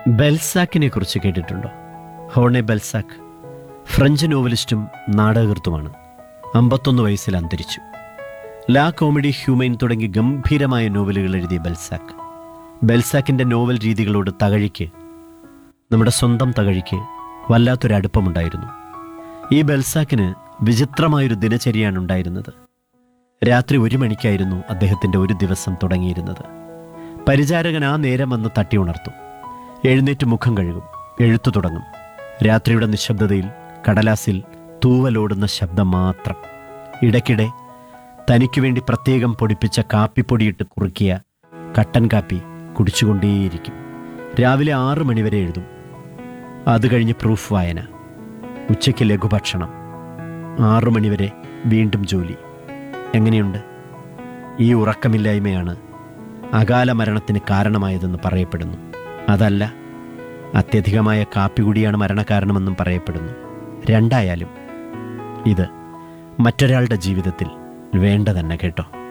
ബെൽസാക്കിനെ കുറിച്ച് കേട്ടിട്ടുണ്ടോ ഹോണെ Balzac French നോവലിസ്റ്റും നാടകകൃത്തുമാണ് അമ്പത്തൊന്ന് വയസ്സിൽ അന്തരിച്ചു ലാ കോമഡി ഹ്യൂമൈൻ തുടങ്ങി ഗംഭീരമായ നോവലുകൾ എഴുതിയ ബെൽസാക്ക് ബെൽസാക്കിൻ്റെ നോവൽ രീതികളോട് തകഴിക്ക് നമ്മുടെ സ്വന്തം തകഴിക്ക് വല്ലാത്തൊരു അടുപ്പമുണ്ടായിരുന്നു ഈ ബെൽസാക്കിന് വിചിത്രമായൊരു ദിനചര്യയാണ് ഉണ്ടായിരുന്നത് രാത്രി ഒരു മണിക്കായിരുന്നു അദ്ദേഹത്തിൻ്റെ ഒരു ദിവസം തുടങ്ങിയിരുന്നത് പരിചാരകൻ ആ നേരം വന്ന് തട്ടി ഉണർത്തും എഴുന്നേറ്റ് മുഖം കഴുകും എഴുത്തു തുടങ്ങും രാത്രിയുടെ നിശബ്ദതയിൽ കടലാസിൽ തൂവലോടുന്ന ശബ്ദം മാത്രം ഇടയ്ക്കിടെ തനിക്കു വേണ്ടി പ്രത്യേകം പൊടിപ്പിച്ച കാപ്പിപ്പൊടിയിട്ട് കുറുക്കിയ കട്ടൻ കാപ്പി കുടിച്ചുകൊണ്ടേയിരിക്കും രാവിലെ ആറ് മണിവരെ എഴുതും അത് കഴിഞ്ഞ് പ്രൂഫ് വായന ഉച്ചയ്ക്ക് ലഘുഭക്ഷണം ആറു മണിവരെ വീണ്ടും ജോലി എങ്ങനെയുണ്ട് ഈ ഉറക്കമില്ലായ്മയാണ് അകാല മരണത്തിന് കാരണമായതെന്ന് പറയപ്പെടുന്നു അതല്ല അത്യധികമായ കാപ്പി കുടിയാണ് മരണകാരണമെന്നും പറയപ്പെടുന്നു രണ്ടായാലും ഇത് മറ്റൊരാളുടെ ജീവിതത്തിൽ വേണ്ട തന്നെ കേട്ടോ